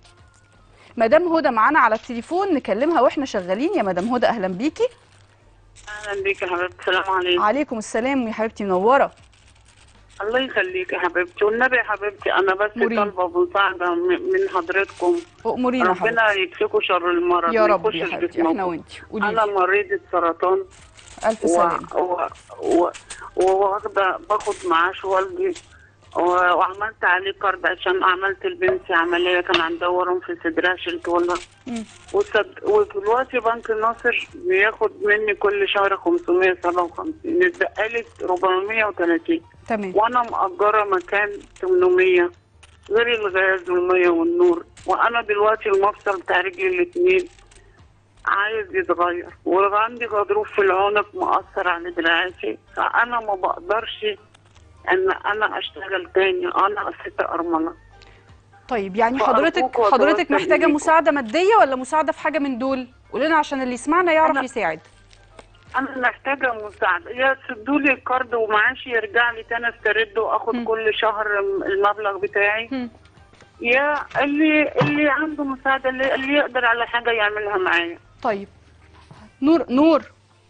مدام هدى معانا على التليفون نكلمها واحنا شغالين يا مدام هدى اهلا بيكي اهلا بيك يا حبيبتي السلام عليكم عليكم السلام يا حبيبتي منوره الله يخليك يا حبيبتي والنبي يا حبيبتي انا بس مريم. طالبه مساعده م- من حضرتكم امورينا ربنا حبيبتي يكفيكوا شر المرض يا ما رب يا يخشش حبيبتي جسمكم. احنا وانتي قولي انا لي مريضه سرطان الف و... سلامه و... و... وواخده باخد معاش والدي و... وعملت عليه كارد عشان عملت لبنتي عمليه كان عندها ورم في صدرها شلته لها مم. وصد... ودلوقتي بنك الناصر بياخد مني كل شهر 557 اتبقى لي 430 تمام وانا مأجرة مكان 800 غير الغاز والمية والنور وانا دلوقتي المفصل بتاع رجلي الاتنين عايز يتغير وعندي غضروف في العنق مأثر على دراعاتي فانا ما بقدرش ان انا اشتغل تاني انا ست ارملة طيب يعني فأرجوك حضرتك وأتوسل حضرتك محتاجه إليكم. مساعده ماديه ولا مساعده في حاجه من دول قول لنا عشان اللي يسمعنا يعرف أنا- يساعد انا محتاجة مساعدة يا سدوا لي الكارد ومعاشي يرجع لي تاني استرده واخد مم. كل شهر المبلغ بتاعي هم. يا اللي اللي عنده مساعدة اللي, اللي يقدر على حاجة يعملها معايا طيب نور نور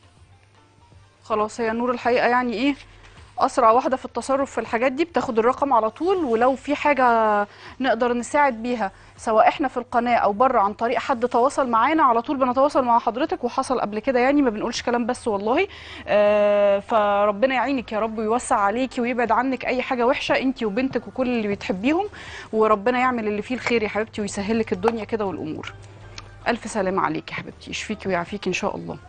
خلاص هي نور الحقيقه يعني ايه اسرع واحده في التصرف في الحاجات دي بتاخد الرقم على طول ولو في حاجه نقدر نساعد بيها سواء احنا في القناه او بره عن طريق حد تواصل معانا على طول بنتواصل مع حضرتك وحصل قبل كده يعني ما بنقولش كلام بس والله آه فربنا يعينك يا رب ويوسع عليكي ويبعد عنك اي حاجه وحشه انت وبنتك وكل اللي بتحبيهم وربنا يعمل اللي فيه الخير يا حبيبتي ويسهل لك الدنيا كده والامور الف سلامه عليك يا حبيبتي يشفيكي ويعافيكي ان شاء الله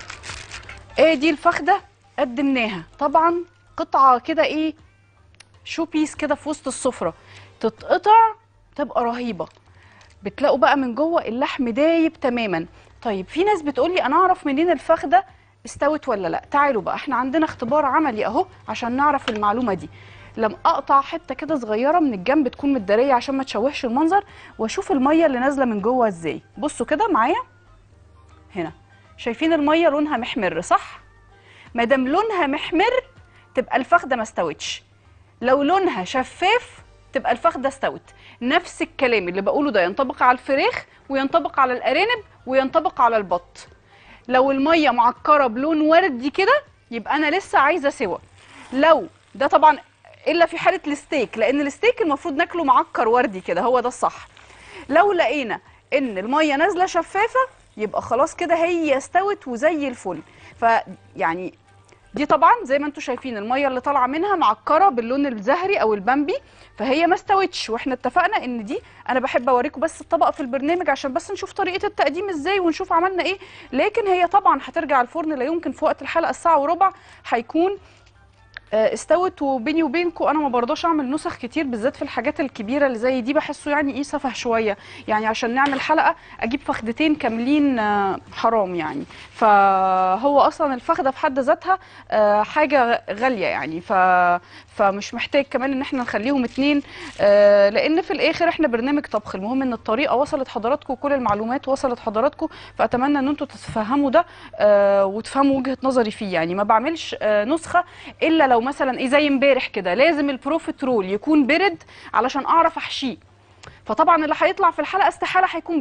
ايه دي الفخده قدمناها طبعا قطعه كده ايه شو بيس كده في وسط السفره تتقطع تبقى رهيبه بتلاقوا بقى من جوه اللحم دايب تماما طيب في ناس بتقولي انا اعرف منين الفخده استوت ولا لا تعالوا بقى احنا عندنا اختبار عملي اهو عشان نعرف المعلومه دي لما اقطع حته كده صغيره من الجنب تكون متداريه عشان ما تشوهش المنظر واشوف الميه اللي نازله من جوه ازاي بصوا كده معايا هنا شايفين الميه لونها محمر صح ما دام لونها محمر تبقى الفخده ما استوتش لو لونها شفاف تبقى الفخده استوت نفس الكلام اللي بقوله ده ينطبق على الفراخ وينطبق على الارانب وينطبق على البط لو الميه معكره بلون وردي كده يبقى انا لسه عايزه سوا لو ده طبعا الا في حاله الستيك لان الستيك المفروض ناكله معكر وردي كده هو ده الصح لو لقينا ان الميه نازله شفافه يبقى خلاص كده هي استوت وزي الفل فيعني دي طبعا زي ما انتم شايفين الميه اللي طالعه منها معكره باللون الزهري او البامبي فهي ما استوتش واحنا اتفقنا ان دي انا بحب اوريكم بس الطبق في البرنامج عشان بس نشوف طريقه التقديم ازاي ونشوف عملنا ايه لكن هي طبعا هترجع الفرن لا يمكن في وقت الحلقه الساعه وربع هيكون آه، استوت وبيني وبينكم انا ما برضاش اعمل نسخ كتير بالذات في الحاجات الكبيره اللي زي دي بحسه يعني ايه سفه شويه يعني عشان نعمل حلقه اجيب فخدتين كاملين آه، حرام يعني فهو اصلا الفخده في حد ذاتها آه، حاجه غاليه يعني ف فمش محتاج كمان ان احنا نخليهم اتنين آه، لان في الاخر احنا برنامج طبخ المهم ان الطريقه وصلت حضراتكم وكل المعلومات وصلت حضراتكم فاتمنى ان انتم تتفهموا ده آه، وتفهموا وجهه نظري فيه يعني ما بعملش آه، نسخه الا لو مثلا ايه زي امبارح كده لازم البروفيت رول يكون برد علشان اعرف احشيه فطبعا اللي هيطلع في الحلقه استحاله هيكون برد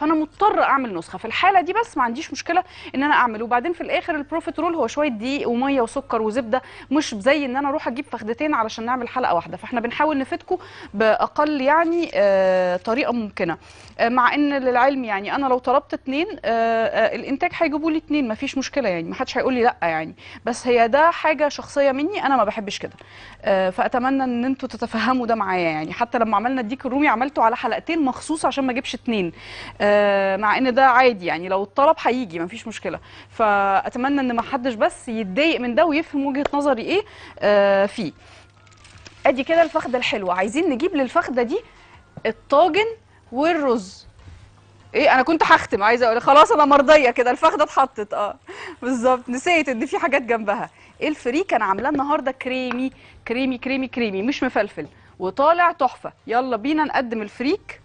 فانا مضطر اعمل نسخه في الحاله دي بس ما عنديش مشكله ان انا اعمل وبعدين في الاخر البروفيترول هو شويه دقيق وميه وسكر وزبده مش زي ان انا اروح اجيب فخدتين علشان نعمل حلقه واحده فاحنا بنحاول نفيدكم باقل يعني آه طريقه ممكنه آه مع ان للعلم يعني انا لو طلبت اتنين آه آه الانتاج هيجيبوا لي اتنين مفيش مشكله يعني ما حدش هيقول لي لا يعني بس هي ده حاجه شخصيه مني انا ما بحبش كده آه فاتمنى ان انتوا تتفهموا ده معايا يعني حتى لما عملنا الديك الرومي عملته على حلقتين مخصوص عشان ما اجيبش اتنين آه مع ان ده عادي يعني لو الطلب هيجي مفيش مشكله فاتمنى ان ما حدش بس يتضايق من ده ويفهم وجهه نظري ايه آه فيه ادي كده الفخده الحلوه عايزين نجيب للفخده دي الطاجن والرز ايه انا كنت هختم عايزه اقول خلاص انا مرضيه كده الفخده اتحطت اه بالظبط نسيت ان في حاجات جنبها الفريك انا عاملاه النهارده كريمي كريمي كريمي كريمي مش مفلفل وطالع تحفه يلا بينا نقدم الفريك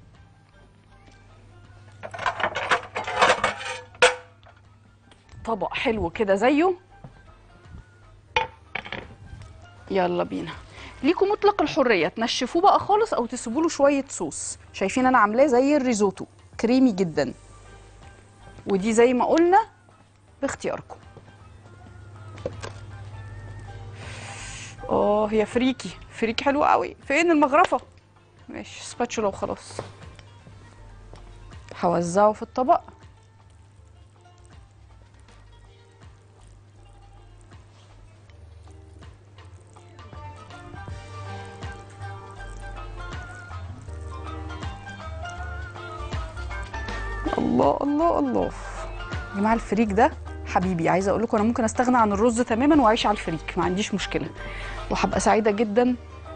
طبق حلو كده زيه يلا بينا ليكم مطلق الحريه تنشفوه بقى خالص او تسيبوا له شويه صوص شايفين انا عاملاه زي الريزوتو كريمي جدا ودي زي ما قلنا باختياركم اه هي فريكي فريكي حلوه قوي فين المغرفه ماشي سباتشولا وخلاص هوزعه في الطبق الله الله الله يا جماعه الفريك ده حبيبي عايزه اقول لكم انا ممكن استغنى عن الرز تماما واعيش على الفريك ما عنديش مشكله وهبقى سعيده جدا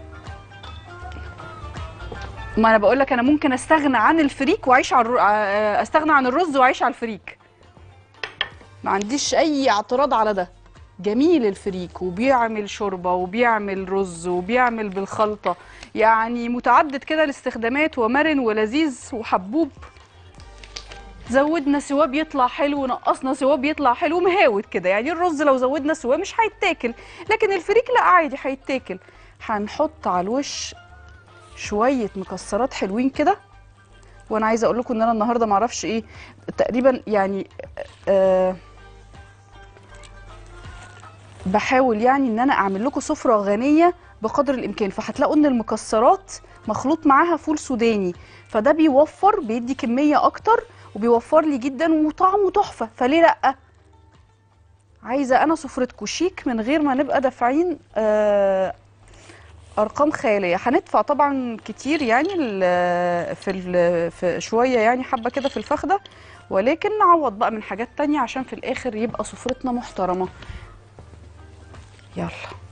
ما انا بقول لك انا ممكن استغنى عن الفريك واعيش على الر... آه، استغنى عن الرز واعيش على الفريك ما عنديش اي اعتراض على ده جميل الفريك وبيعمل شوربه وبيعمل رز وبيعمل بالخلطه يعني متعدد كده الاستخدامات ومرن ولذيذ وحبوب زودنا سواه بيطلع حلو نقصنا سواه بيطلع حلو مهاوت كده يعني الرز لو زودنا سواه مش هيتاكل لكن الفريك لا عادي هيتاكل هنحط على الوش شويه مكسرات حلوين كده وانا عايزه اقول لكم ان انا النهارده معرفش ايه تقريبا يعني آه بحاول يعني ان انا اعمل لكم سفره غنيه بقدر الامكان فهتلاقوا ان المكسرات مخلوط معاها فول سوداني فده بيوفر بيدي كميه اكتر وبيوفر لي جدا وطعمه تحفه فليه لا عايزه انا سفرتكم شيك من غير ما نبقى دافعين آه ارقام خياليه هندفع طبعا كتير يعني ال- في ال- في شويه يعني حبه كده في الفخده ولكن نعوض بقى من حاجات تانية عشان في الاخر يبقى سفرتنا محترمه يلا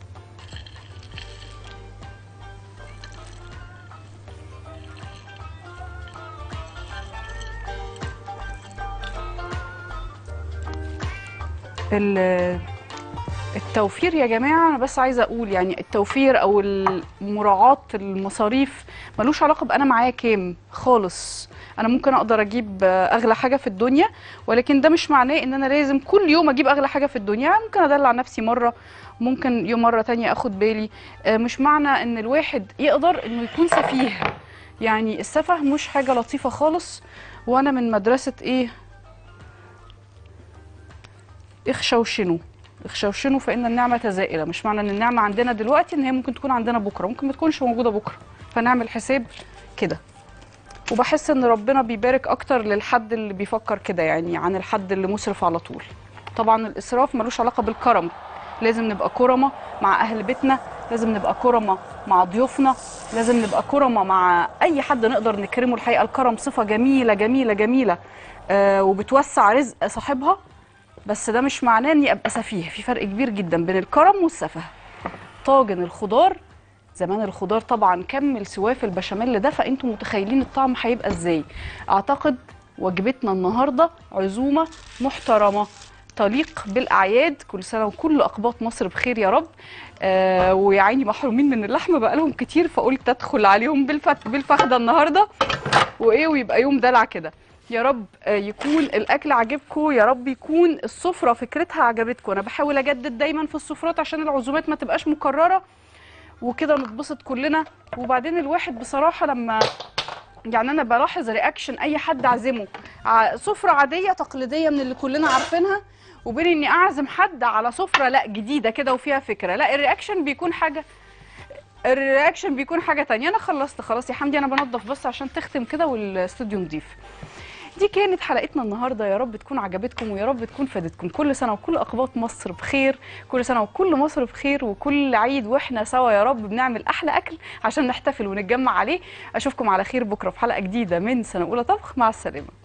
ال- التوفير يا جماعة أنا بس عايزة أقول يعني التوفير أو مراعاة المصاريف ملوش علاقة بأنا معايا كام خالص أنا ممكن أقدر أجيب آه، أغلى حاجة في الدنيا ولكن ده مش معناه إن أنا لازم كل يوم أجيب أغلى حاجة في الدنيا يعني ممكن أدلع نفسي مرة ممكن يوم مرة تانية أخد بالي آه، مش معنى إن الواحد يقدر إنه يكون سفيه يعني السفه مش حاجة لطيفة خالص وأنا من مدرسة إيه اخشوشنوا اخشوشنوا فان النعمه زائله مش معنى ان النعمه عندنا دلوقتي ان هي ممكن تكون عندنا بكره ممكن ما تكونش موجوده بكره فنعمل حساب كده وبحس ان ربنا بيبارك اكتر للحد اللي بيفكر كده يعني عن الحد اللي مسرف على طول طبعا الاسراف ملوش علاقه بالكرم لازم نبقى كرمه مع اهل بيتنا لازم نبقى كرمه مع ضيوفنا لازم نبقى كرمه مع اي حد نقدر نكرمه الحقيقه الكرم صفه جميله جميله جميله آه وبتوسع رزق صاحبها بس ده مش معناه اني ابقى سفيه في فرق كبير جدا بين الكرم والسفه طاجن الخضار زمان الخضار طبعا كمل سواه في البشاميل ده فانتم متخيلين الطعم هيبقى ازاي اعتقد وجبتنا النهارده عزومه محترمه تليق بالاعياد كل سنه وكل اقباط مصر بخير يا رب آه ويا عيني محرومين من اللحمه بقالهم كتير فقلت ادخل عليهم بالفت بالفخده النهارده وايه ويبقى يوم دلع كده يا رب آه، يكون الاكل عجبكم يا رب يكون السفره فكرتها عجبتكم انا بحاول اجدد دايما في السفرات عشان العزومات ما تبقاش مكرره وكده نتبسط كلنا وبعدين الواحد بصراحه لما يعني انا بلاحظ رياكشن اي حد اعزمه ع- سفره عاديه تقليديه من اللي كلنا عارفينها وبين اني اعزم حد على سفره لا جديده كده وفيها فكره لا الرياكشن بيكون حاجه الرياكشن بيكون حاجه تانية انا خلصت خلاص يا حمدي انا بنضف بس عشان تختم كده والاستوديو نضيف دي كانت حلقتنا النهارده يا رب تكون عجبتكم ويا رب تكون فادتكم كل سنه وكل اقباط مصر بخير كل سنه وكل مصر بخير وكل عيد واحنا سوا يا رب بنعمل احلى اكل عشان نحتفل ونتجمع عليه اشوفكم على خير بكره في حلقه جديده من سنه اولى طبخ مع السلامه